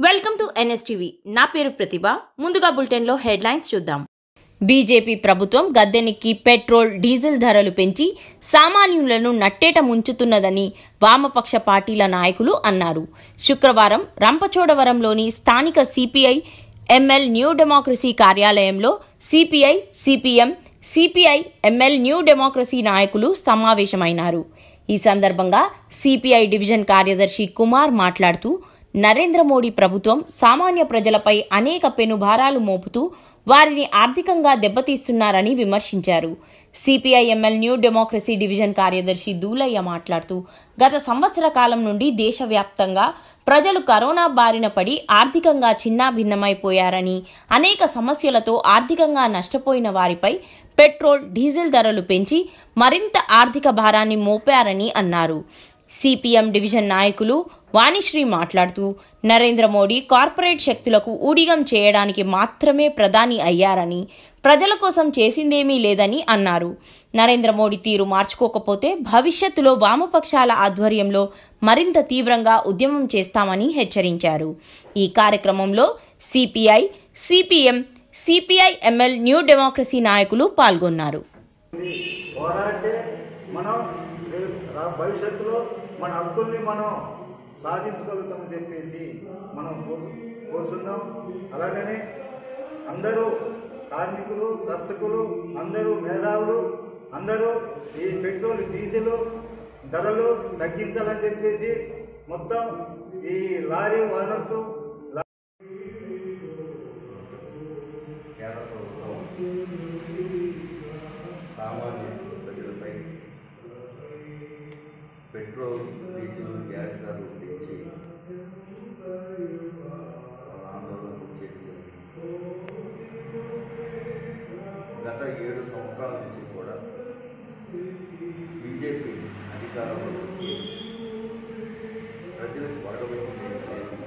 Welcome to NSTV నా పేరు ప్రతిభ ముందుగా బులెటిన్లో హెడ్లైన్స్ చూద్దాం బీజేపీ ప్రభుత్వం గద్దెనెక్కి పెట్రోల్ డీజిల్ ధరలు పెంచి సామాన్యులను నట్టేట ముంచుతున్నదని వామపక్ష పార్టీల నాయకులు అన్నారు శుక్రవారం రంపచోడవరంలోని స్థానిక సిపిఐ ఎంఎల్ న్యూ డెమోక్రసీ కార్యాలయంలో CPI CPM CPI ML new democracy నాయకులు సమావేశమైనారు ఈ సందర్భంగా సిపిఐ డివిజన్ కార్యదర్శి కుమార్ మాట్లాడుతూ నరేంద్ర మోడీ ప్రభుత్వం సామాన్య ప్రజలపై అనేక పెనుభారాలు మోపుతూ వారిని ఆర్థికంగా దెబ్బతీస్తున్నారని విమర్శించారు CPI ML new democracy division కార్యదర్శి దూలయ్య మాట్లాడుతూ గత సంవత్సర కాలం నుండి దేశవ్యాప్తంగా ప్రజలు కరోనా బారిన పడి ఆర్థికంగా చిన్నాభిన్నమైపోయారని అనేక సమస్యలతో ఆర్థికంగా నష్టపోయిన వారిపై పెట్రోల్ డీజిల్ ధరలు పెంచి మరింత ఆర్థిక భారాన్ని మోపారని అన్నారు సిపిఎం డివిజన్ నాయకులు వాణిశ్రీ మాట్లాడుతూ నరేంద్ర మోడీ కార్పొరేట్ శక్తులకు ఊడిగం చేయడానికి మాత్రమే ప్రధాని అయ్యారని ప్రజల కోసం చేసిందేమీ లేదని అన్నారు నరేంద్ర మోడీ తీరు మార్చుకోకపోతే భవిష్యత్తులో వామపక్షాల ఆధ్వర్యంలో మరింత తీవ్రంగా ఉద్యమం చేస్తామని హెచ్చరించారు ఈ కార్యక్రమంలో CPI CPM CPI ML new democracy నాయకులు పాల్గొన్నారు పోరాడితే మనం రేపు రా భవిష్యత్తులో మన హక్కుల్ని మనం సాధించగలుగుతామని చెప్పేసి మనం కో- కోరుతున్నాం అలాగనే అందరూ కార్మికులు దర్శకులు అందరూ మేధావులు అందరూ ఈ పెట్రోల్ డీజిల్ ధరలు తగ్గించాలని చెప్పేసి మొత్తం ఈ లారీ ఓనర్సు కేంద్ర ప్రభుత్వం సామాన్య ప్రజలపై పెట్రోల్ డీజిల్ గ్యాస్ ధరలు పెంచి వాళ్ళ ఆందోళన గురి చేయడం జరిగింది గత ఏడు సంవత్సరాల నుంచి కూడా బీజేపీ అధికారంలోకి వచ్చి ప్రజలకు వరగబెట్టింది లేదు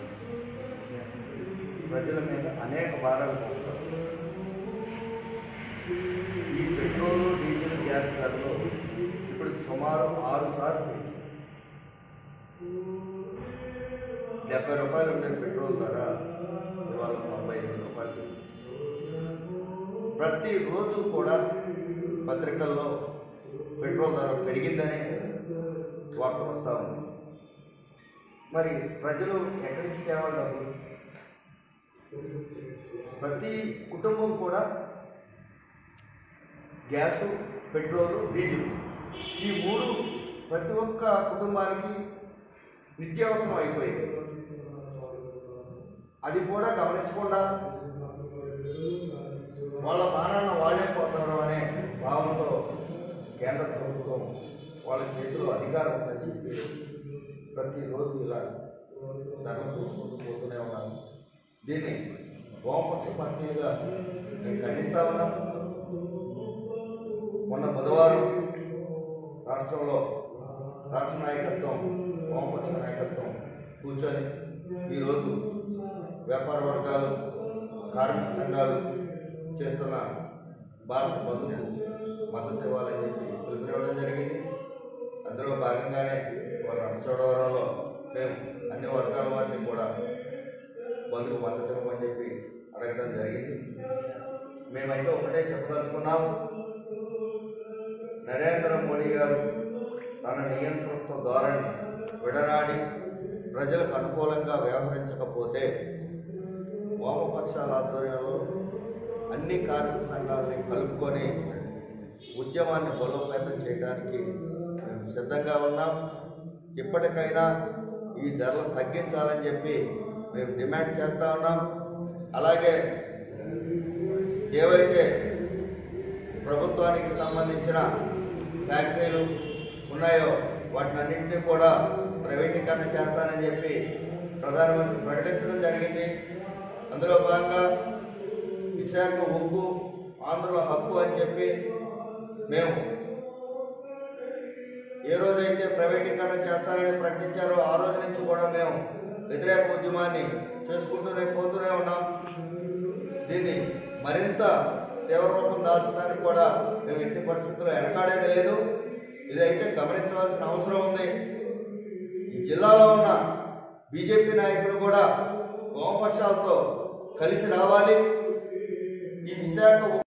ప్రజల మీద అనేక భారాలు మోపుతారు ఈ పెట్రోల్ డీజిల్ గ్యాస్ ధరలు ఇప్పుడు సుమారు ఆరు సార్లు పెంచారు డెబ్బై రూపాయలు ఉండే పెట్రోల్ ధర ఇవాళ తొంభై ఎనిమిది రూపాయలు పెరిగింది. ప్రతిరోజు కూడా పత్రికల్లో పెట్రోల్ ధర పెరిగిందని వార్త వస్తూ ఉంది మరి ప్రజలు ఎక్కడి నుంచి తేవాలి డబ్బులు ప్రతి కుటుంబం కూడా గ్యాసు పెట్రోలు డీజిల్ ఈ మూడు ప్రతి ఒక్క కుటుంబానికి నిత్యావసరం అయిపోయింది అది కూడా గమనించకుండా వాళ్ళ మానాన్న వాళ్ళే పోతారు అనే భావంతో కేంద్ర ప్రభుత్వం వాళ్ళ చేతిలో అధికారం ఉందని చెప్పి ప్రతిరోజు ఇలా ధరలు పెంచుకుంటూ పోతూనే ఉన్నాను దీన్ని వామపక్ష పార్టీగా నేను ఖండిస్తా ఉన్నాం మొన్న బుధవారం రాష్ట్రంలో రాష్ట్ర నాయకత్వం వామపక్ష నాయకత్వం కూర్చొని ఈరోజు వ్యాపార వర్గాలు కార్మిక సంఘాలు చేస్తున్న భారత బంధుకు మద్దతు ఇవ్వాలని చెప్పి పిలుపునివ్వడం జరిగింది అందులో భాగంగానే వాళ్ళ రంపచోడవరంలో మేము అన్ని వర్గాల వారిని కూడా బంధుకు మద్దతు ఇవ్వమని చెప్పి అడగడం జరిగింది మేమైతే ఒకటే చెప్పదలుచుకున్నాం నరేంద్ర మోడీ గారు తన నియంతృత్వ ధోరణి విడనాడి ప్రజలకు అనుకూలంగా వ్యవహరించకపోతే వామపక్షాల ఆధ్వర్యంలో అన్ని కార్మిక సంఘాలని కలుపుకొని ఉద్యమాన్ని బలోపేతం చేయడానికి మేము సిద్ధంగా ఉన్నాం ఇప్పటికైనా ఈ ధరలు తగ్గించాలని చెప్పి మేము డిమాండ్ చేస్తూ ఉన్నాం అలాగే ఏవైతే ప్రభుత్వానికి సంబంధించిన ఫ్యాక్టరీలు ఉన్నాయో వాటినన్నింటినీ కూడా ప్రైవేటీకరణ చేస్తానని చెప్పి ప్రధానమంత్రి ప్రకటించడం జరిగింది అందులో భాగంగా విశాఖ ఉక్కు ఆంధ్రలో హక్కు అని చెప్పి మేము ఏ రోజైతే ప్రైవేటీకరణ చేస్తారని ప్రకటించారో ఆ రోజు నుంచి కూడా మేము వ్యతిరేక ఉద్యమాన్ని చేసుకుంటూనే పోతూనే ఉన్నాం దీన్ని మరింత తీవ్ర రూపం దాల్చడానికి కూడా మేము ఎట్టి పరిస్థితుల్లో వెనకాడేది లేదు ఇదైతే గమనించవలసిన అవసరం ఉంది ఈ జిల్లాలో ఉన్న బీజేపీ నాయకులు కూడా వామపక్షాలతో కలిసి రావాలి ఈ విశాఖ